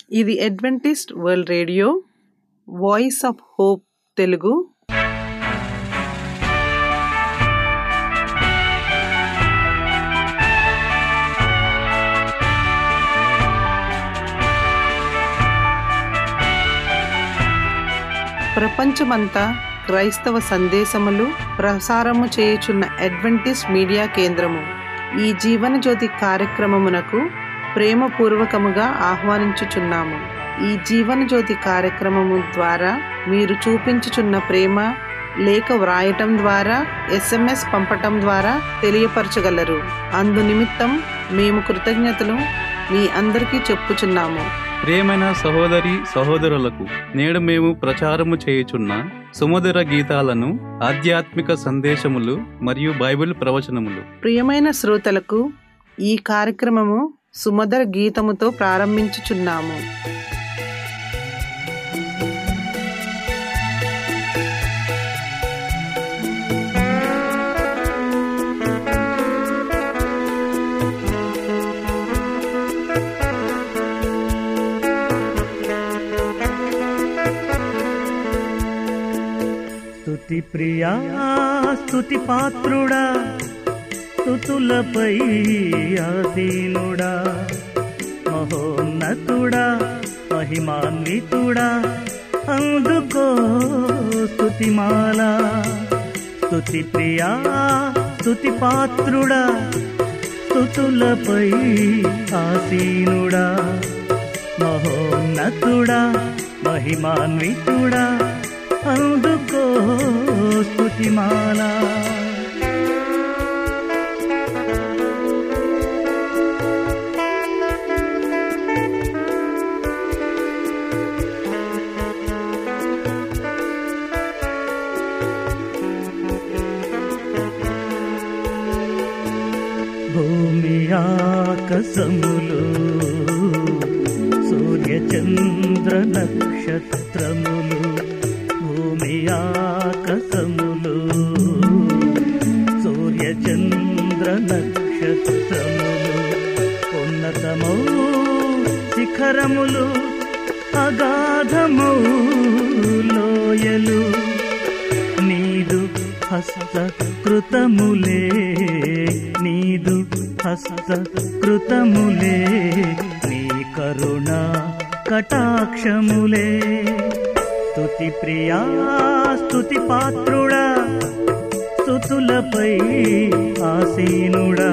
ఇది Adventist world radio voice of hope Telugu ప్రపంచమంతా క్రైస్తవ సందేశములు ప్రసారము చేయుచున్న అడ్వెంటిస్ట్ మీడియా కేంద్రము ఈ జీవన జ్యోతి కార్యక్రమమునకు ప్రేమపూర్వకముగా ఆహ్వానించుచున్నాము ఈ జీవన జ్యోతి కార్యక్రమము ద్వారా మీరు చూపించుచున్న ప్రేమ లేఖ వ్రాయటం ద్వారా ఎస్ఎంఎస్ పంపటం ద్వారా తెలియపరచగలరు అందు నిమిత్తం మేము కృతజ్ఞతలు మీ అందరికీ చెప్పుచున్నాము ప్రియమైన సహోదరి సహోదరులకు నేడు మేము ప్రచారము చేయుచున్న సుమధుర గీతాలను ఆధ్యాత్మిక సందేశములు మరియు బైబిల్ ప్రవచనములు ప్రియమైన శ్రోతలకు ఈ కార్యక్రమము సుమధుర గీతముతో ప్రారంభించుచున్నాము స్తుతి ప్రియా స్తుతి పాత్రుడా స్తుతులపై ఆసీనుడా మహోన్నతుడా మహిమాన్వితుడా అందుకో స్తుతిమాల స్తుతి ప్రియా స్తుతి పాత్రుడా స్తుతులపై ఆసీనుడా మహోన్నతుడా మహిమాన్వితుడా అందుకో స్తుతిమాల భూమి ఆకాశములు సూర్య చంద్ర నక్షత్రములు భూమి ఆకాశములు సూర్య చంద్ర నక్షత్రములు ఉన్నతమౌ శిఖరములు అగాధమౌ లోయలు నీదు హస్త కృతములే నీదు హస్త కృతములే నీ కరుణ కటాక్షములే స్తుతి ప్రియా స్తుతి పాత్రుడా స్తుతులపై ఆసీనుడా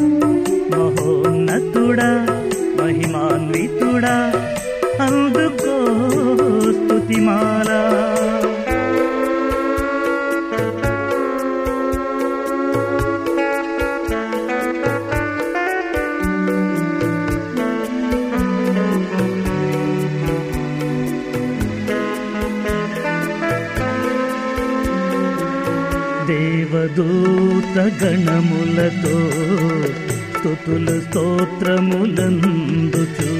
మహోన్నతుడా మహిమాన్వితుడా అందుకో స్తుతిమాలా దేవదూత గణములతో స్తుతులు స్తోత్రములందుచు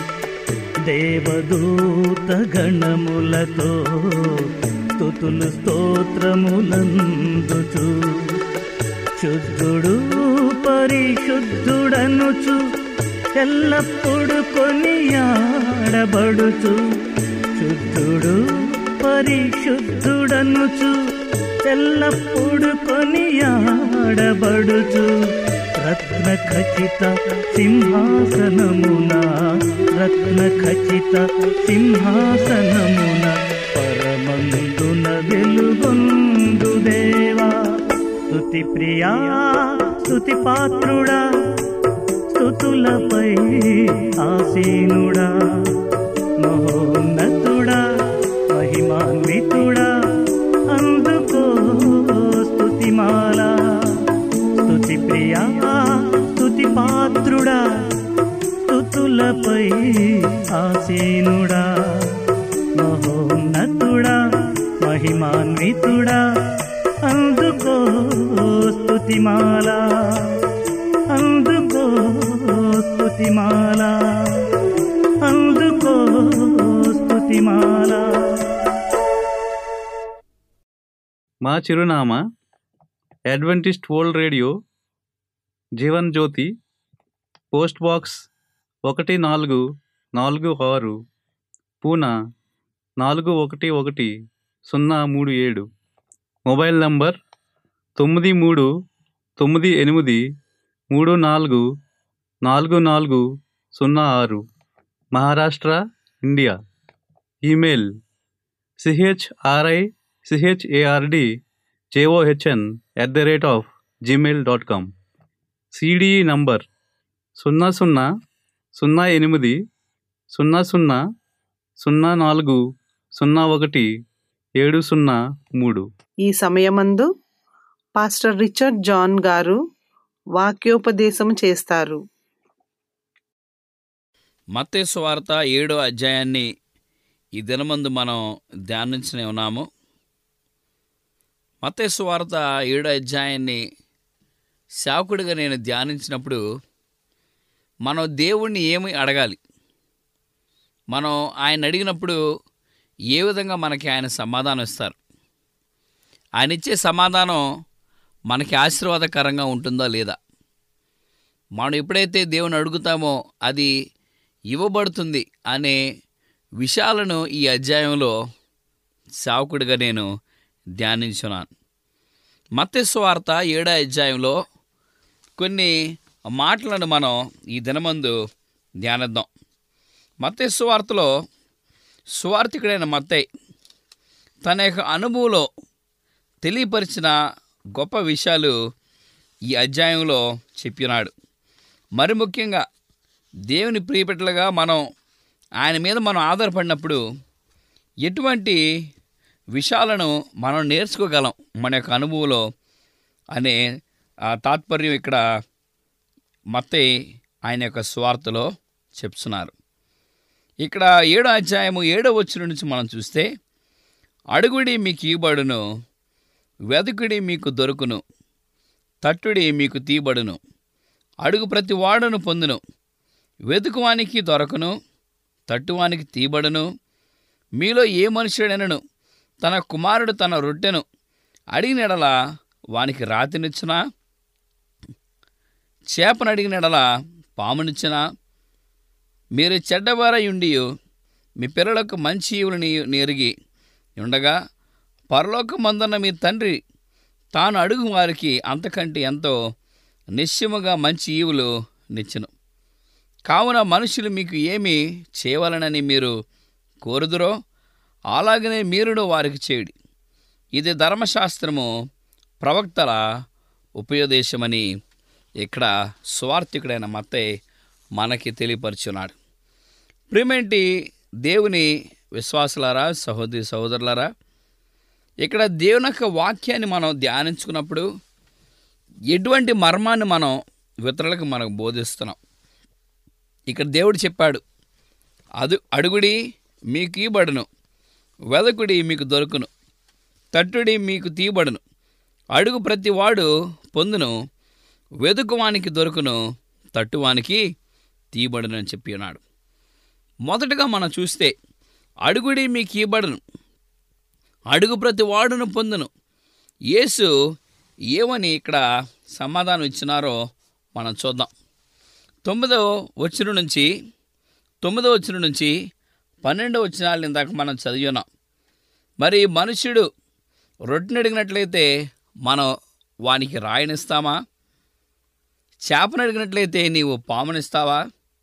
దేవదూత గణములతో స్తుతులు స్తోత్రములందుచు శుద్ధుడు పరిశుద్ధుడనుచు ఎల్లప్పుడు కొనియాడబడుచు శుద్ధుడు పరిశుద్ధుడనుచు ఎల్లప్పుడు కొనియాడబడుచు రత్న ఖచిత సింహాసనమున రత్న ఖచిత సింహాసనమున పరమందున వెలుగొందు దేవా స్తుతి ప్రియా స్తుతి పాత్రుడా స్తుతులపై ఆసీనుడా మహోన్నతుడా మహిమాన్వితుడా అందుకో స్తుతిమాల స్తుతి ప్రియా స్తుతి పాత్రుడా స్తుతులపై ఆసీనుడా మహోన్నతుడా మహిమాన్వితుడా అందుకో స్తుతిమాల అందుకో స్తుతిమాల అందుకో స్తుతిమాల మా చిరునామా Adventist world radio Jeevan Jyothi post box ఒకటి నాలుగు నాలుగు ఆరు పూనా నాలుగు ఒకటి ఒకటి సున్నా మూడు ఏడు మొబైల్ నంబర్ తొమ్మిది మూడు తొమ్మిది ఎనిమిది మూడు నాలుగు నాలుగు నాలుగు సున్నా ఆరు Maharashtra India email CHRI CHARD JOHN at the rate of Gmail dot com CDE number సున్నా సున్నా సున్నా ఎనిమిది సున్నా సున్నా సున్నా నాలుగు సున్నా ఒకటి ఏడు సున్నా మూడు ఈ సమయమందు పాస్టర్ రిచర్డ్ జాన్ గారు వాక్యోపదేశం చేస్తారు మత్తేసు వార్త ఏడో అధ్యాయాన్ని ఈ దినమందు మనం ధ్యానించనే ఉన్నాము మత్తేసు వార్త ఏడో అధ్యాయాన్ని శాకుడిగా నేను ధ్యానించినప్పుడు మనం దేవుణ్ణి ఏమి అడగాలి మనం ఆయన అడిగినప్పుడు ఏ విధంగా మనకి ఆయన సమాధానం ఇస్తారు ఆయన ఇచ్చే సమాధానం మనకి ఆశీర్వాదకరంగా ఉంటుందా లేదా మనం ఎప్పుడైతే దేవుని అడుగుతామో అది ఇవ్వబడుతుంది అనే విషయాలను ఈ అధ్యాయంలో సేవకుడిగా నేను ధ్యానించున్నాను మత్స్సు వార్త ఏడో అధ్యాయంలో కొన్ని మాటలను మనం ఈ దినమందు ధ్యానిద్దాం మత్స్సు వార్తలో సువార్థికుడైన మత్తయ్య తన యొక్క అనుభవంలో తెలియపరిచిన గొప్ప విషయాలు ఈ అధ్యాయంలో చెప్పినాడు మరి ముఖ్యంగా దేవుని ప్రియపెట్టలుగా మనం ఆయన మీద మనం ఆధారపడినప్పుడు ఎటువంటి విషయాలను మనం నేర్చుకోగలం మన యొక్క అనుభవంలో అనే ఆ తాత్పర్యం ఇక్కడ మత్తయి ఆయన యొక్క స్వార్థలో చెప్తున్నారు ఇక్కడ ఏడో అధ్యాయము ఏడో వచ్చిన నుంచి మనం చూస్తే అడుగుడి మీకు ఇవ్వబడును వెతుకుడి మీకు దొరుకును తట్టుడి మీకు తీయబడును అడుగు ప్రతి వాడును పొందును వెతుకువానికి దొరకను తట్టువానికి తీయబడును మీలో ఏ మనుషుడైనను తన కుమారుడు తన రొట్టెను అడిగినడల వానికి రాతినిచ్చునా చేపను అడిగినడల పామునిచ్చునా మీరు చెడ్డవారయుండి మీ పిల్లలకు మంచి ఈవులని నెరిగి ఉండగా పరలోకమందున్న మీ తండ్రి తాను అడుగు వారికి అంతకంటే ఎంతో నిశ్చయముగా మంచి ఈవులు నిచ్చును కావున మనుషులు మీకు ఏమి చేయవలనని మీరు కోరుదురో అలాగనే మీరును వారికి చేయుడి ఇది ధర్మశాస్త్రము ప్రవక్తల ఉపయోదేశమని ఇక్కడ స్వార్థికుడైన మత్తయ్య మనకి తెలియపరుచున్నాడు ప్రియమేంటి దేవుని విశ్వాసులారా సహోదరి సహోదరులారా ఇక్కడ దేవుని యొక్క వాక్యాన్ని మనం ధ్యానించుకున్నప్పుడు ఎటువంటి మర్మాన్ని మనం ఇతరులకు మనకు బోధిస్తున్నాం ఇక్కడ దేవుడు చెప్పాడు అదు అడుగుడి మీకు ఇవ్వబడును వెదకుడి మీకు దొరుకును తట్టుడి మీకు తీయబడును అడుగు ప్రతి వాడు పొందును వెదుకువానికి దొరుకును తట్టువానికి తీయబడును అని చెప్పి ఉన్నాడు మొదటగా మనం చూస్తే అడుగుడి మీకు ఇవ్వబడును అడుగు ప్రతి వాడును పొందును యేసు ఏమని ఇక్కడ సమాధానం ఇచ్చినారో మనం చూద్దాం తొమ్మిదో వచ్చిన నుంచి తొమ్మిదో వచ్చిన నుంచి పన్నెండో వచ్చినాలు ఇందాక మనం చదివి ఉన్నాం మరి మనుష్యుడు రొట్టెని అడిగినట్లయితే మనం వానికి రాయనిస్తామా చేపను అడిగినట్లయితే నీవు పామునిస్తావా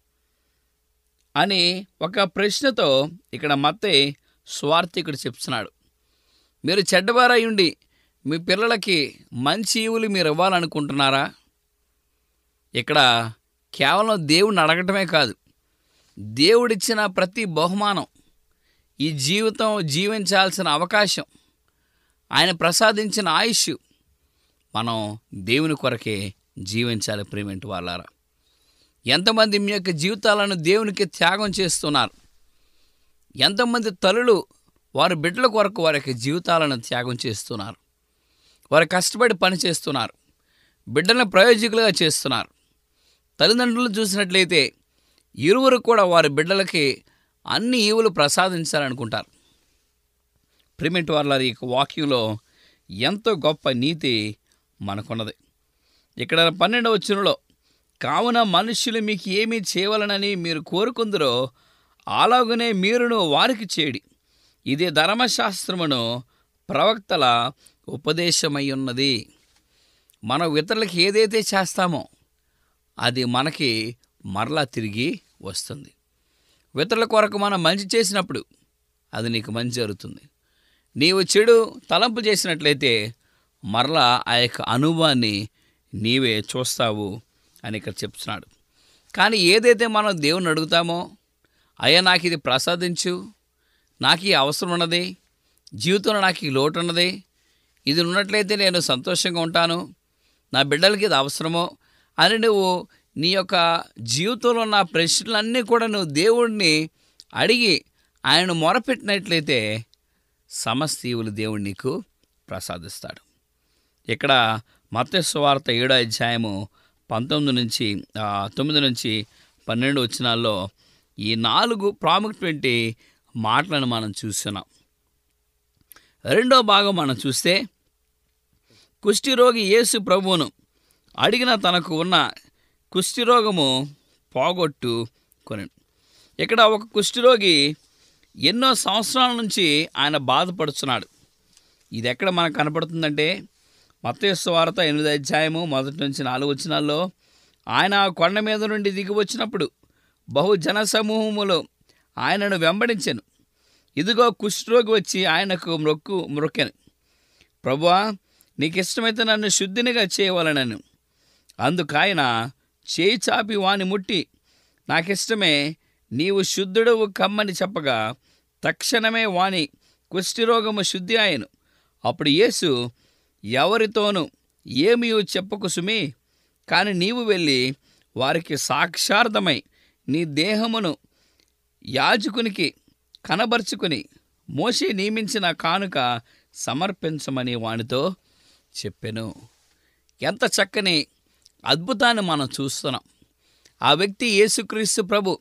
అని ఒక ప్రశ్నతో ఇక్కడ మత్తే స్వార్థికుడు చెప్తున్నాడు మీరు చెడ్డవారయ్యుండి మీ పిల్లలకి మంచి ఈవులు మీరు ఇవ్వాలనుకుంటున్నారా ఇక్కడ కేవలం దేవుడిని అడగటమే కాదు దేవుడిచ్చిన ప్రతి బహుమానం ఈ జీవితం జీవించాల్సిన అవకాశం ఆయన ప్రసాదించిన ఆయుష్ మనం దేవుని కొరకే జీవించాలి ప్రేమెంట్ వాళ్ళారా ఎంతమంది మీ యొక్క జీవితాలను దేవునికి త్యాగం చేస్తున్నారు ఎంతమంది తల్లులు వారి బిడ్డల కొరకు వారి యొక్క జీవితాలను త్యాగం చేస్తున్నారు వారు కష్టపడి పని చేస్తున్నారు బిడ్డలను ప్రయోజకులుగా చేస్తున్నారు తల్లిదండ్రులు చూసినట్లయితే ఇరువురు కూడా వారి బిడ్డలకి అన్ని ఈవులు ప్రసాదించాలనుకుంటారు ప్రిమెంట్ వాళ్ళ ఈ వాక్యంలో ఎంతో గొప్ప నీతి మనకున్నది ఇక్కడ పన్నెండవ వచనంలో కావున మనుష్యులు మీకు ఏమి చేయవలనని మీరు కోరుకుందరో అలాగునే మీరును వారికి చేడి ఇది ధర్మశాస్త్రమును ప్రవక్తల ఉపదేశమై ఉన్నది మనం ఇతరులకి ఏదైతే చేస్తామో అది మనకి మరలా తిరిగి వస్తుంది ఇతరుల కొరకు మనం మంచి చేసినప్పుడు అది నీకు మంచి జరుగుతుంది నీవు చెడు తలంపు చేసినట్లయితే మరలా ఆ యొక్క అనుభవాన్ని నీవే చూస్తావు అని ఇక్కడ చెప్తున్నాడు కానీ ఏదైతే మనం దేవుని అడుగుతామో అయ్యా నాకు ఇది ప్రసాదించు నాకు ఈ అవసరం ఉన్నది జీవితంలో నాకు ఈ లోటు ఉన్నది ఇది ఉన్నట్లయితే నేను సంతోషంగా ఉంటాను నా బిడ్డలకి ఇది అవసరమో అని నువ్వు నీ యొక్క జీవితంలో ఉన్న ప్రశ్నలన్నీ కూడా నువ్వు దేవుడిని అడిగి ఆయన మొరపెట్టినట్లయితే సమస్తీవులు దేవుడు నీకు ప్రసాదిస్తాడు ఇక్కడ మత్స్యవార్త ఏడో అధ్యాయము పంతొమ్మిది నుంచి ఆ, తొమ్మిది నుంచి పన్నెండు వచ్చినాల్లో ఈ నాలుగు ప్రాముఖ్యమైన మాటలను మనం చూస్తున్నాం రెండో భాగం మనం చూస్తే కుష్ఠిరోగి యేసు ప్రభువును అడిగిన తనకు ఉన్న కుష్ఠిరోగము పోగొట్టు కొని ఇక్కడ ఒక కుష్ఠిరోగి ఎన్నో సంవత్సరాల నుంచి ఆయన బాధపడుతున్నాడు ఇది ఎక్కడ మనకు కనపడుతుందంటే మత్తయ్య వార్త ఎనిమిది అధ్యాయము మొదటి నుంచి నాలుగు వచ్చినాల్లో ఆయన ఆ కొండ మీద నుండి దిగి వచ్చినప్పుడు బహు జన సమూహములు ఆయనను వెంబడించెను ఇదిగో కుష్ఠరోగి వచ్చి ఆయనకు మ్రొక్కు మ్రొక్కెను ప్రభువా నీకు ఇష్టమైతే నన్ను శుద్ధినిగా చేయవలనను అందుకాయన చేయి చాపి వాని ముట్టి నాకిష్టమే నీవు శుద్ధుడవు కమ్మని చెప్పగా తక్షణమే వాని కుష్ఠిరోగము శుద్ధి ఆయను అప్పుడు యేసు ఎవరితోనూ ఏమీ చెప్పకు సుమి కానీ నీవు వెళ్ళి వారికి సాక్షార్థమై నీ దేహమును యాజకునికి కనబరుచుకుని మోషే నియమించిన కానుక సమర్పించమని వానితో చెప్పెను ఎంత చక్కని అద్భుతాన్ని మనం చూస్తున్నాం ఆ వ్యక్తి యేసుక్రీస్తు ప్రభు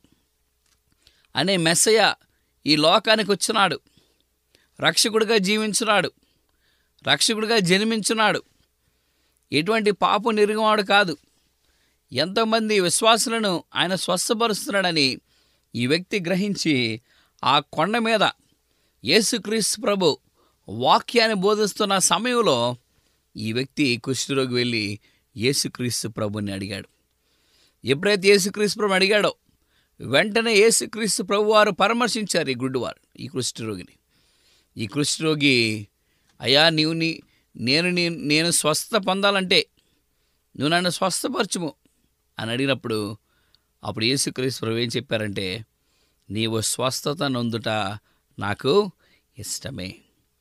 అనే మెస్సయ ఈ లోకానికి వచ్చినాడు రక్షకుడిగా జీవించున్నాడు రక్షకుడిగా జన్మించున్నాడు ఎటువంటి పాపం నిరుగవాడు కాదు ఎంతోమంది విశ్వాసులను ఆయన స్వస్థపరుస్తున్నాడని ఈ వ్యక్తి గ్రహించి ఆ కొండ మీద యేసుక్రీస్తు ప్రభు వాక్యాన్ని బోధిస్తున్న సమయంలో ఈ వ్యక్తి కుష్ఠరోగి వెళ్ళి యేసుక్రీస్తు ప్రభుని అడిగాడు ఎప్పుడైతే యేసుక్రీస్తు ప్రభు అడిగాడో వెంటనే యేసుక్రీస్తు ప్రభు వారు పరామర్శించారు ఈ గుడ్డివారు ఈ కుష్ఠరోగిని ఈ కుష్ఠరోగి అయ్యా నీవు నీ నేను నీ నేను స్వస్థత పొందాలంటే నువ్వు నన్ను స్వస్థపరచుము అని అడిగినప్పుడు అప్పుడు యేసుక్రీస్తు ప్రభు ఏం చెప్పారంటే నీవు స్వస్థత నొందుట నాకు ఇష్టమే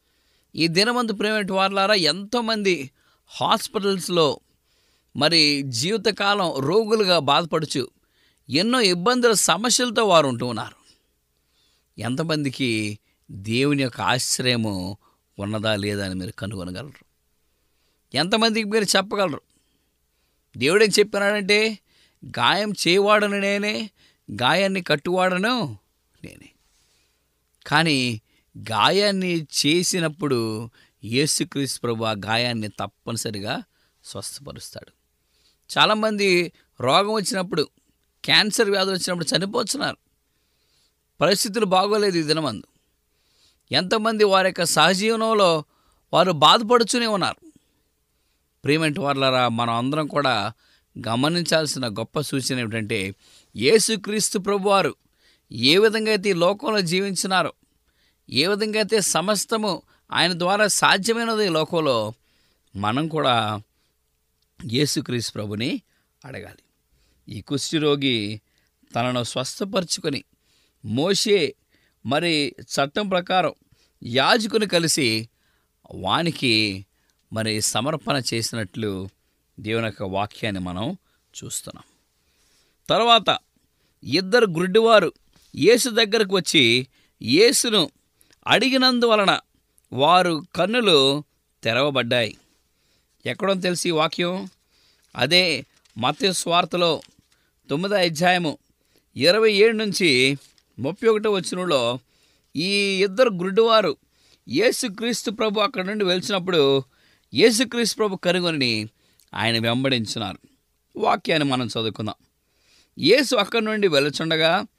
ఈ దినమందు ప్రేమటి వారులారా ఎంతోమంది హాస్పిటల్స్లో మరి జీవితకాలం రోగులుగా బాధపడుచు ఎన్నో ఇబ్బందుల సమస్యలతో వారు ఉంటూ ఉన్నారు ఎంతమందికి దేవుని యొక్క ఆశ్రయము ఉన్నదా లేదా అని మీరు కనుగొనగలరు ఎంతమందికి మీరు చెప్పగలరు దేవుడేం చెప్పినాడంటే గాయం చేయవాడను నేనే గాయాన్ని కట్టువాడను నేనే కానీ గాయాన్ని చేసినప్పుడు యేసుక్రీస్తు ప్రభు ఆ గాయాన్ని తప్పనిసరిగా స్వస్థపరుస్తాడు చాలామంది రోగం వచ్చినప్పుడు క్యాన్సర్ వ్యాధులు వచ్చినప్పుడు చనిపోతున్నారు పరిస్థితులు బాగోలేదు ఈ దినమందు ఎంతమంది వారి యొక్క సహజీవనంలో వారు బాధపడుతూనే ఉన్నారు ప్రియమంటి వాళ్ళరా మనం అందరం కూడా గమనించాల్సిన గొప్ప సూచన ఏమిటంటే యేసుక్రీస్తు ప్రభువారు ఏ విధంగా అయితే ఈ లోకంలో జీవించినారో ఏ విధంగా అయితే సమస్తము ఆయన ద్వారా సాధ్యమైనది ఈ లోకంలో మనం కూడా యేసుక్రీస్తు ప్రభుని అడగాలి ఈ కుష్ఠరోగి తనను స్వస్థపరుచుకొని మోషే మరి చట్టం ప్రకారం యాజకుని కలిసి వానికి మరి సమర్పణ చేసినట్లు దేవుని యొక్క వాక్యాన్ని మనం చూస్తున్నాం తర్వాత ఇద్దరు గుడ్డివారు యేసు దగ్గరకు వచ్చి యేసును అడిగినందువలన వారు కన్నులు తెరవబడ్డాయి ఎక్కడో తెలిసి ఈ వాక్యం అదే మత్స్య స్వార్థలో తొమ్మిదో అధ్యాయము ఇరవై ఏడు నుంచి ముప్పై ఒకటో వచ్చినలో ఈ ఇద్దరు గుడ్డివారు యేసుక్రీస్తు ప్రభు అక్కడ నుండి వెలిచినప్పుడు యేసుక్రీస్తు ప్రభు కనుగొని ఆయన వెంబడించినారు వాక్యాన్ని మనం చదువుకుందాం యేసు అక్కడి నుండి వెలుచుండగా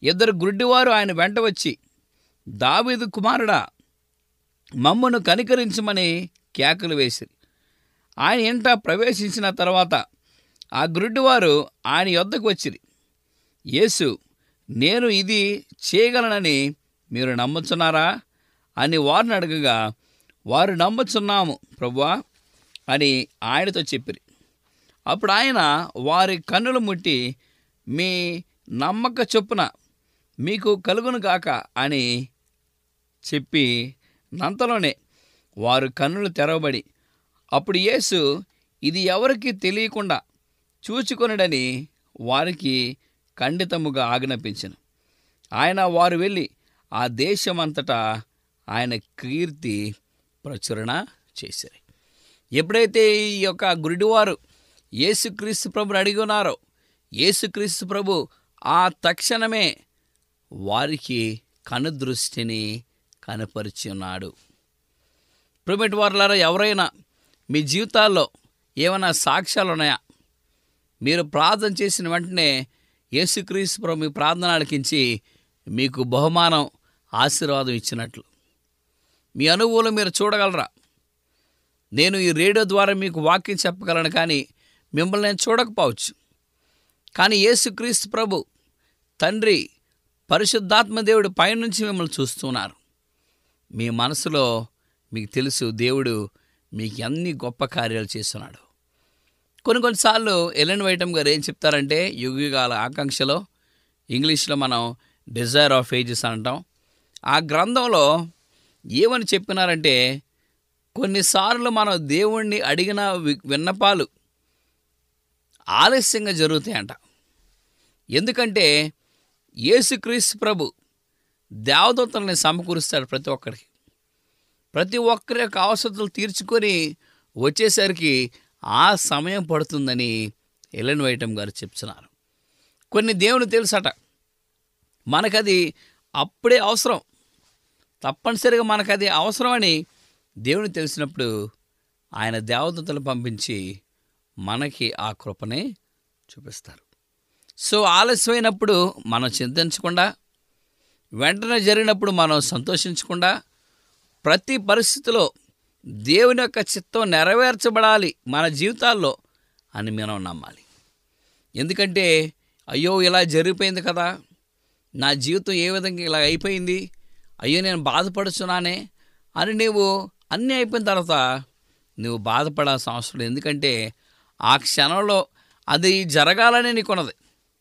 ఇద్దరు గుడ్డివారు ఆయన వెంట వచ్చి దావీదు కుమారుడా మమ్మను కనికరించమని కేకలు వేసిరి ఆయన ఇంట ప్రవేశించిన తర్వాత ఆ గుడ్డివారు ఆయన యొద్దకు వచ్చిరి యేసు నేను ఇది చేయగలనని మీరు నమ్ముచున్నారా అని వారిని అడగగా వారు నమ్ముచున్నాము ప్రభువా అని ఆయనతో చెప్పిరి అప్పుడు ఆయన వారి కన్నులు ముట్టి మీ నమ్మక చొప్పున మీకు కలుగును గాక అని చెప్పి నంతలోనే వారు కన్నులు తెరవబడి అప్పుడు యేసు ఇది ఎవరికి తెలియకుండా చూచుకొనడని వారికి ఖండితముగా ఆజ్ఞాపించను ఆయన వారు వెళ్ళి ఆ దేశమంతటా ఆయన కీర్తి ప్రచురణ చేశారు ఎప్పుడైతే ఈ యొక్క గురుడివారు యేసుక్రీస్తు ప్రభుని అడిగి ఉన్నారో యేసుక్రీస్తు ప్రభు ఆ తక్షణమే వారికి కనుదృష్టిని కనపరిచి ఉన్నాడు ప్రిమిట్ వారులారా ఎవరైనా మీ జీవితాల్లో ఏమైనా సాక్ష్యాలు ఉన్నాయా మీరు ప్రార్థన చేసిన వెంటనే యేసుక్రీస్తు ప్రభు మీ ప్రార్థన ఆలకించి మీకు బహుమానం ఆశీర్వాదం ఇచ్చినట్లు మీ అనుభవాలు మీరు చూడగలరా నేను ఈ రేడియో ద్వారా మీకు వాక్యం చెప్పగలను కానీ మిమ్మల్ని నేను చూడకపోవచ్చు కానీ యేసుక్రీస్తు ప్రభు తండ్రి పరిశుద్ధాత్మ దేవుడు పైనుంచి మిమ్మల్ని చూస్తున్నారు మీ మనసులో మీకు తెలుసు దేవుడు మీకు అన్ని గొప్ప కార్యాలు చేస్తున్నాడు కొన్ని కొన్నిసార్లు ఎలెన్ వైటమ్ గారు ఏం చెప్తారంటే యుగయుగాల ఆకాంక్షలో ఇంగ్లీష్లో మనం డిజైర్ ఆఫ్ ఏజెస్ అంటాం ఆ గ్రంథంలో ఏమని చెప్పినారంటే కొన్నిసార్లు మనం దేవుణ్ణి అడిగిన వి- విన్నపాలు ఆలస్యంగా జరుగుతాయంట ఎందుకంటే యేసుక్రీస్తు ప్రభు దేవదూతల్ని సమకూరుస్తాడు ప్రతి ఒక్కరికి ప్రతి ఒక్కరి యొక్క అవసరతలు తీర్చుకొని వచ్చేసరికి ఆ సమయం పడుతుందని ఎలెన్ వైటం గారు చెప్తున్నారు కొన్ని దేవుని తెలుసట మనకది అప్పుడే అవసరం తప్పనిసరిగా మనకది అవసరమని దేవుని తెలిసినప్పుడు ఆయన దేవదూతలు పంపించి మనకి ఆ కృపని చూపిస్తారు సో ఆలస్యమైనప్పుడు మనం చింతించకుండా వెంటనే జరిగినప్పుడు మనం సంతోషించకుండా ప్రతి పరిస్థితిలో దేవుని యొక్క చిత్తం నెరవేర్చబడాలి మన జీవితాల్లో అని మనం నమ్మాలి ఎందుకంటే అయ్యో ఇలా జరిగిపోయింది కదా నా జీవితం ఏ విధంగా ఇలా అయిపోయింది అయ్యో నేను బాధపడుచున్నానే అని నీవు అన్నీ అయిపోయిన తర్వాత నువ్వు బాధపడాల్సిన అవసరం లేదు ఎందుకంటే ఆ క్షణంలో అది జరగాలనే నీకున్నది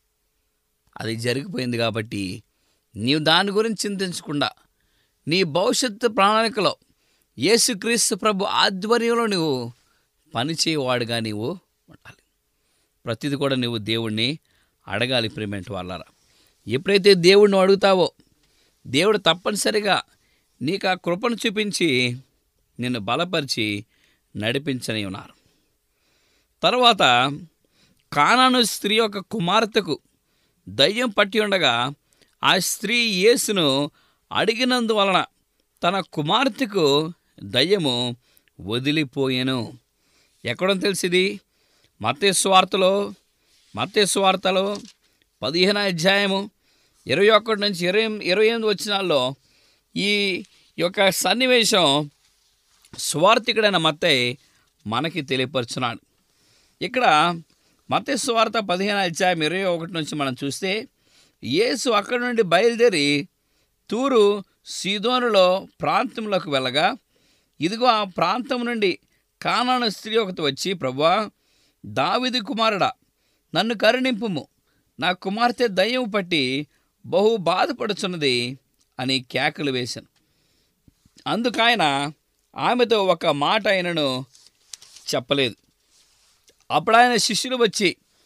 అది జరిగిపోయింది కాబట్టి నీవు దాని గురించి చింతించకుండా నీ భవిష్యత్తు ప్రణాళికలో యేసుక్రీస్తు ప్రభు ఆధ్వర్యంలో నువ్వు పనిచేయవాడుగా నీవు ఉండాలి ప్రతిది కూడా నువ్వు దేవుణ్ణి అడగాలి ప్రేమెంట్ వాళ్ళరా ఎప్పుడైతే దేవుణ్ణి అడుగుతావో దేవుడు తప్పనిసరిగా నీకు ఆ కృపను చూపించి నిన్ను బలపరిచి నడిపించని ఉన్నారు తర్వాత కానాను స్త్రీ యొక్క కుమార్తెకు దయ్యం పట్టి ఉండగా ఆ స్త్రీ యేసును అడిగినందువలన తన కుమార్తెకు దయ్యము వదిలిపోయెను ఎక్కడో తెలిసింది మత్స్వార్తలో మత్స్వార్తలో పదిహేను అధ్యాయము ఇరవై ఒకటి నుంచి ఇరవై ఇరవై ఎనిమిది వచ్చినాల్లో ఈ యొక్క సన్నివేశం స్వార్థికుడైన మత్తయ్య మనకి తెలియపరుచున్నాడు ఇక్కడ మత స్వార్థ పదిహేను అధ్యాయం ఇరవై ఒకటి నుంచి మనం చూస్తే యేసు అక్కడి నుండి బయలుదేరి తూరు సీదోనులో ప్రాంతంలోకి వెళ్ళగా ఇదిగో ఆ ప్రాంతం నుండి కానాను స్త్రీ ఒకటి వచ్చి ప్రభువా దావిది కుమారుడా నన్ను కరుణింపుము నా కుమార్తె దయ్యం పట్టి బహు బాధపడుచున్నది అని కేకలు వేశాను అందుకైన ఆమెతో ఒక మాట ఆయనను చెప్పలేదు అప్పుడు ఆయన శిష్యులు వచ్చి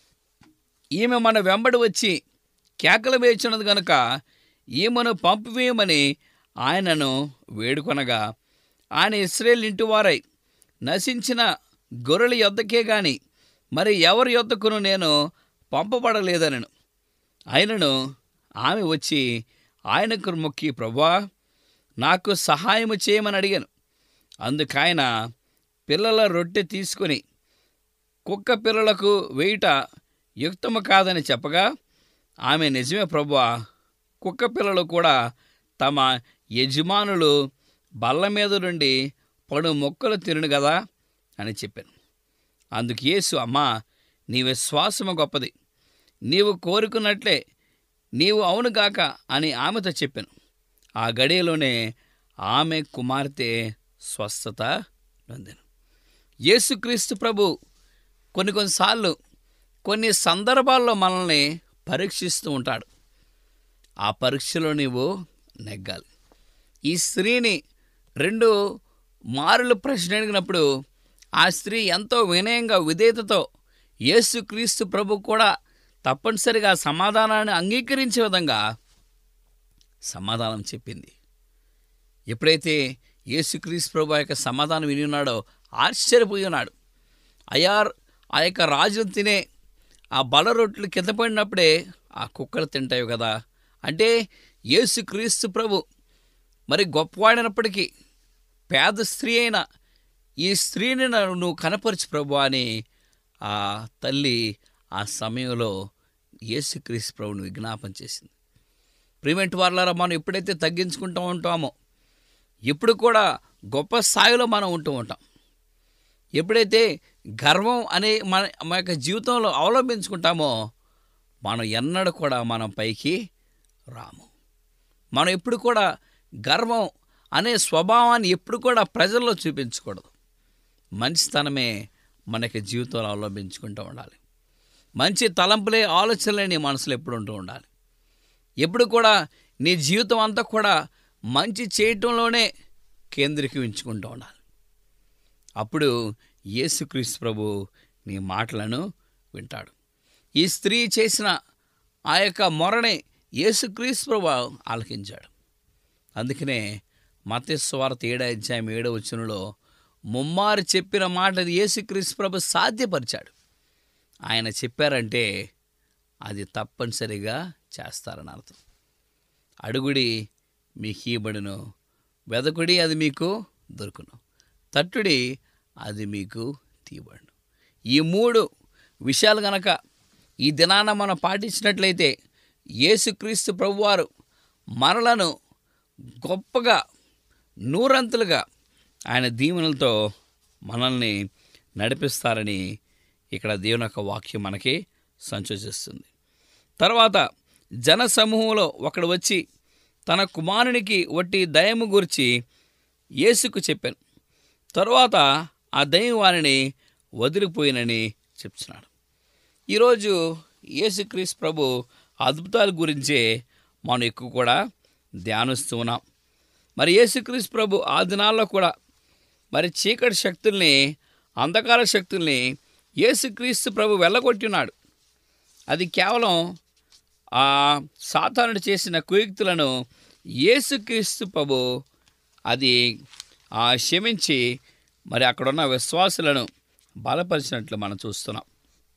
ఈమె మన వెంబడి వచ్చి కేకలు వేచున్నది గనుక ఈమెను పంపివేయమని ఆయనను వేడుకొనగా ఆయన ఇస్రాయేల్ ఇంటివారై నశించిన గొర్రెల యొద్దకే గాని మరి ఎవరి యొద్దకును నేను పంపబడలేదనను ఆయనను ఆమె వచ్చి ఆయనకు మొక్కి ప్రభా నాకు సహాయము చేయమని అడిగాను అందుకైన పిల్లల రొట్టె తీసుకొని కుక్క పిల్లలకు వేయుట యుక్తము కాదని చెప్పగా ఆమె నిజమే ప్రభువా కుక్క పిల్లలు కూడా తమ యజమానులు బల్ల మీద నుండి పడు మొక్కలు తిరును కదా అని చెప్పాను అందుకు యేసు అమ్మా నీ విశ్వాసము గొప్పది నీవు కోరుకున్నట్లే నీవు అవును గాక అని ఆమెతో చెప్పాను ఆ గడియలోనే ఆమె కుమార్తె స్వస్థత నొందాను యేసుక్రీస్తు ప్రభు కొన్ని కొన్నిసార్లు కొన్ని సందర్భాల్లో మనల్ని పరీక్షిస్తూ ఉంటాడు ఆ పరీక్షలో నీవు నెగ్గాలి ఈ స్త్రీని రెండు మారులు ప్రశ్న అడిగినప్పుడు ఆ స్త్రీ ఎంతో వినయంగా విధేయతతో యేసుక్రీస్తు ప్రభు కూడా తప్పనిసరిగా సమాధానాన్ని అంగీకరించే విధంగా సమాధానం చెప్పింది ఎప్పుడైతే యేసుక్రీస్తు ప్రభు ఆ యొక్క సమాధానం విని ఉన్నాడో ఆశ్చర్యపోయి ఉన్నాడు అయార్ ఆ యొక్క రాజును తినే ఆ బల రొట్టెలు కింద పడినప్పుడే ఆ కుక్కలు తింటాయి కదా అంటే యేసుక్రీస్తు ప్రభు మరి గొప్పవాడినప్పటికీ పేద స్త్రీ అయిన ఈ స్త్రీని నన్ను నువ్వు కనపరచు ప్రభు అని ఆ తల్లి ఆ సమయంలో యేసుక్రీస్తు ప్రభుని విజ్ఞాపన చేసింది ప్రివెంట్ వాళ్ళారా మనం ఎప్పుడైతే తగ్గించుకుంటూ ఉంటామో ఎప్పుడు కూడా గొప్ప స్థాయిలో మనం ఉంటూ ఉంటాం ఎప్పుడైతే గర్వం అనే మన మన యొక్క జీవితంలో అవలంబించుకుంటామో మనం ఎన్నడూ కూడా మనం పైకి రాము మనం ఎప్పుడు కూడా గర్వం అనే స్వభావాన్ని ఎప్పుడు కూడా ప్రజల్లో చూపించకూడదు మంచితనమే మనకి జీవితంలో అవలంబించుకుంటూ ఉండాలి మంచి తలంపులే ఆలోచనలే నీ మనసులో ఎప్పుడు ఉంటూ ఉండాలి ఎప్పుడు కూడా నీ జీవితం అంతా కూడా మంచి చేయటంలోనే కేంద్రీకరించుకుంటూ ఉండాలి అప్పుడు యేసుక్రీస్తు ప్రభు నీ మాటలను వింటాడు ఈ స్త్రీ చేసిన ఆ యొక్క మొరని యేసుక్రీస్తు ప్రభు ఆలకించాడు అందుకనే మతేశ్వార్త ఏడా అధ్యాయం ఏడో వచనంలో ముమ్మారు చెప్పిన మాట యేసుక్రీస్తు ప్రభు సాధ్యపరిచాడు ఆయన చెప్పారంటే అది తప్పనిసరిగా చేస్తారని అర్థం అడుగుడి మీకు ఇవ్వబడును వెదకుడి అది మీకు దొరుకును తట్టుడి అది మీకు తీయబడును ఈ మూడు విషయాలు గనక ఈ దినాన మనం పాటించినట్లయితే యేసుక్రీస్తు ప్రభువారు మనలను గొప్పగా నూరంతులుగా ఆయన దీవెనలతో మనల్ని నడిపిస్తారని ఇక్కడ దేవుని యొక్క వాక్యం మనకి సంచోచిస్తుంది తర్వాత జన సమూహంలో ఒకడు వచ్చి తన కుమారునికి వట్టి దయము గురించి యేసుకు చెప్పాను తరువాత ఆ దయ్యం వారిని వదిలిపోయినని చెప్తున్నాడు ఈరోజు యేసుక్రీస్తు ప్రభు అద్భుతాల గురించే మనం ఎక్కువ కూడా ధ్యానిస్తూ ఉన్నాం మరి యేసుక్రీస్తు ప్రభు ఆ దినాల్లో కూడా మరి చీకటి శక్తుల్ని అంధకార శక్తుల్ని యేసుక్రీస్తు ప్రభు వెళ్ళగొట్టినాడు అది కేవలం ఆ సాతానుడు చేసిన కుయుక్తులను యేసుక్రీస్తు ప్రభు అది ఆ క్షమించి మరి అక్కడున్న విశ్వాసులను బలపరిచినట్లు మనం చూస్తున్నాం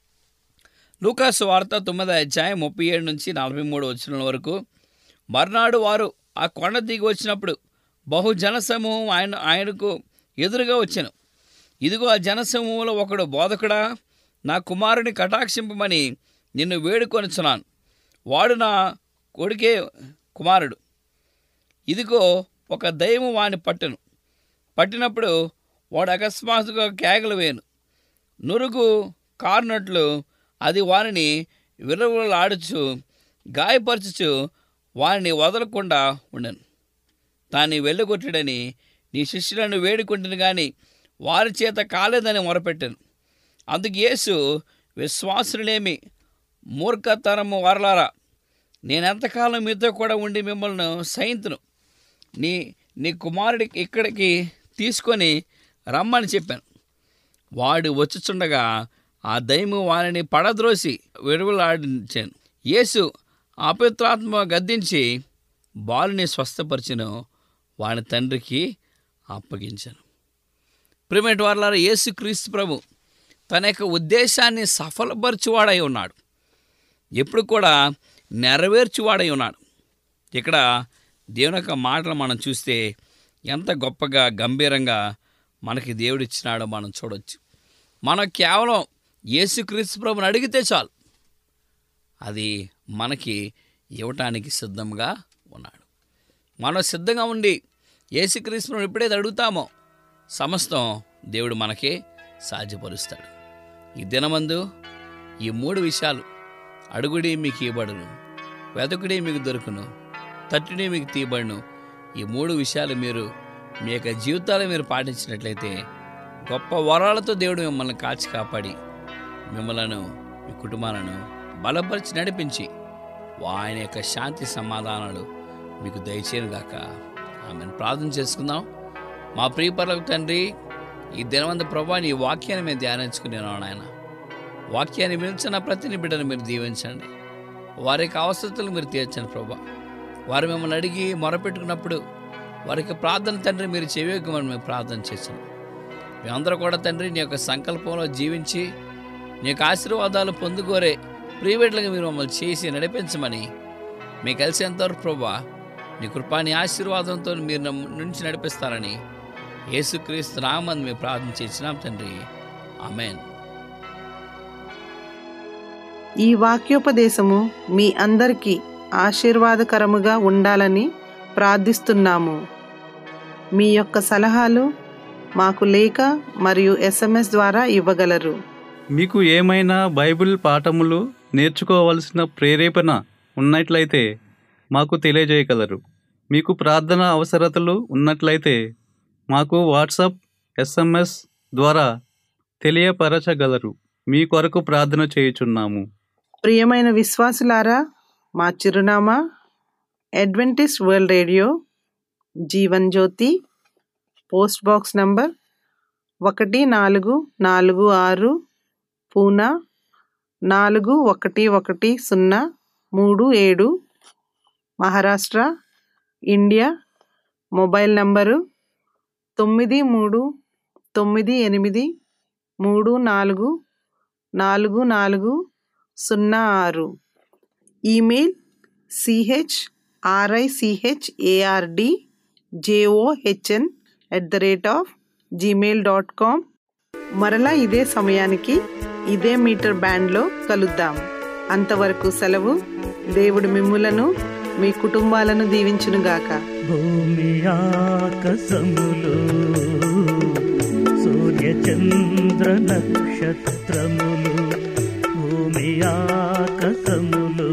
లూకాసు వార్త తొమ్మిది అధ్యాయం ముప్పై ఏడు నుంచి నలభై మూడు వచ్చిన వరకు మర్నాడు వారు ఆ కొండ దిగి వచ్చినప్పుడు బహు జనసమూహం ఆయన ఆయనకు ఎదురుగా వచ్చాను ఇదిగో ఆ జనసమూహంలో ఒకడు బోధకుడా నా కుమారుని కటాక్షింపమని నిన్ను వేడుకొనుచున్నాను వాడు నా కొడుకే కుమారుడు ఇదిగో ఒక దైవం వాని పట్టును పట్టినప్పుడు వాడు అకస్మాత్తుగా కేకలు వేయను నురుగు కారునట్లు అది వారిని విరవలాడుచు గాయపరచుచు వారిని వదలకుండా ఉండను తాన్ని వెళ్ళగొట్టడని నీ శిష్యులను వేడుకుంటును కానీ వారి చేత కాలేదని మొరపెట్టాను అందుకు యేసు విశ్వాసులేమి మూర్ఖతరము వారలారా నేనెంతకాలం మీతో కూడా ఉండి మిమ్మల్ని సైంతును నీ నీ కుమారుడికి ఇక్కడికి తీసుకొని రమ్మని చెప్పాను వాడు వచ్చుచుండగా ఆ దైము వారిని పడద్రోసి విడువలాడించాను యేసు అపవిత్రాత్మ గద్దించి బాలుని స్వస్థపరిచను వాని తండ్రికి అప్పగించాను ప్రిమేట్ వార్లారా యేసు క్రీస్తు ప్రభు తన యొక్క ఉద్దేశాన్ని సఫలపరచువాడై ఉన్నాడు ఎప్పుడు కూడా నెరవేర్చువాడై ఉన్నాడు ఇక్కడ దేవుని యొక్క మాటలు మనం చూస్తే ఎంత గొప్పగా గంభీరంగా మనకి దేవుడిచ్చినాడో మనం చూడొచ్చు మనం కేవలం యేసుక్రీస్తు ప్రభుని అడిగితే చాలు అది మనకి ఇవ్వటానికి సిద్ధంగా ఉన్నాడు మనం సిద్ధంగా ఉండి యేసుక్రీస్తును ఎప్పుడైతే అడుగుతామో సమస్తం దేవుడు మనకే సాధ్యపరుస్తాడు ఈ దినమందు ఈ మూడు విషయాలు అడుగుడి మీకు ఇవ్వబడును వెతకుడి మీకు దొరుకును తట్టుడి మీకు తీయబడును ఈ మూడు విషయాలు మీరు మీ యొక్క జీవితాలు మీరు పాటించినట్లయితే గొప్ప వరాలతో దేవుడు మిమ్మల్ని కాచి కాపాడి మిమ్మలను మీ కుటుంబాలను బలపరిచి నడిపించి ఆయన యొక్క శాంతి సమాధానాలు మీకు దయచేయను గాక ఆమెను ప్రార్థన చేసుకుందాం మా ప్రియపరులకు తండ్రి ఈ దినవంత ప్రభా నీ వాక్యాన్ని మేము ధ్యానించుకునేనాం ఆయన వాక్యాన్ని వినిచిన ప్రతిని బిడ్డను మీరు దీవించండి వారి యొక్క అవసరతలు మీరు తీర్చండి ప్రభా వారు మిమ్మల్ని అడిగి మొరపెట్టుకున్నప్పుడు వారికి ప్రార్థన తండ్రి మీరు చెవియొగ్గమని మేము ప్రార్థన చేసాం మేమందరూ కూడా తండ్రి నీ యొక్క సంకల్పంలో జీవించి నీ యొక్క ఆశీర్వాదాలు పొందుకోరే ప్రియబిడ్డలుగా మీరు మమ్మల్ని చేసి నడిపించమని మీకు కలిసేంతవరకు ప్రభా నీ కృపాని ఆశీర్వాదంతో మీరు నమ్ము- నుంచి నడిపిస్తారని యేసుక్రీస్తు నామని మేము ప్రార్థన చేసినాం తండ్రి ఆమెన్ ఈ వాక్యోపదేశము మీ అందరికీ ఆశీర్వాదకరముగా ఉండాలని ప్రార్థిస్తున్నాము మీ యొక్క సలహాలు మాకు లేఖ మరియు ఎస్ఎంఎస్ ద్వారా ఇవ్వగలరు మీకు ఏమైనా బైబిల్ పాఠములు నేర్చుకోవలసిన ప్రేరేపణ ఉన్నట్లయితే మాకు తెలియజేయగలరు మీకు ప్రార్థన అవసరతలు ఉన్నట్లయితే మాకు వాట్సాప్ ఎస్ఎంఎస్ ద్వారా తెలియపరచగలరు మీ కొరకు ప్రార్థన చేయుచున్నాము ప్రియమైన విశ్వాసులారా మా చిరునామా Adventist world radio Jeevan Jyothi post box number ఒకటి నాలుగు నాలుగు ఆరు పూనా నాలుగు ఒకటి ఒకటి సున్నా మూడు ఏడు మహారాష్ట్ర ఇండియా మొబైల్ నంబరు తొమ్మిది మూడు తొమ్మిది ఎనిమిది మూడు నాలుగు నాలుగు నాలుగు సున్నా ఆరు email CH RICH ARD JOHN at the rate of Gmail dot com మరలా ఇదే సమయానికి ఇదే మీటర్ బ్యాండ్లో కలుద్దాం అంతవరకు సెలవు దేవుడు మిమ్ములను మీ కుటుంబాలను దీవించునుగాక భూమి ఆకాశములు సూర్య చంద్ర నక్షత్రములు భూమి ఆకాశములు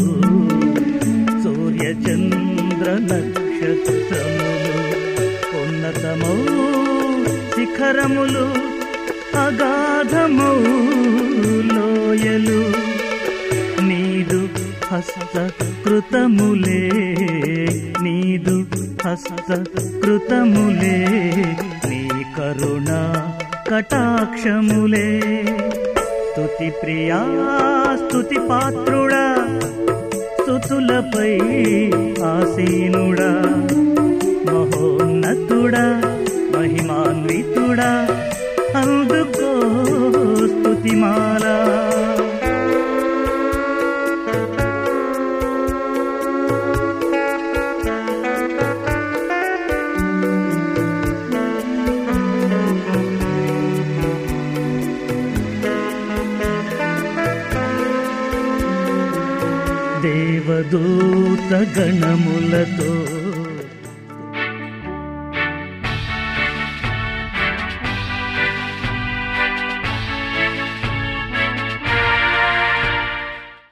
సూర్య చంద్ర నక్షత్రములు ఉన్నతమౌ శిఖరములు అగాధమౌ లోయలు నీదు హస్త కృతములే నీదు హస్త కృతములే నీ కరుణ కటాక్షములే స్తుతి ప్రియా స్తుతి పాత్రుడా స్తుతులపై ఆసీనుడా మహోన్నతుడా మహిమాన్వితుడా అందుకో స్తుతిమాలా దేవదూత గణములతో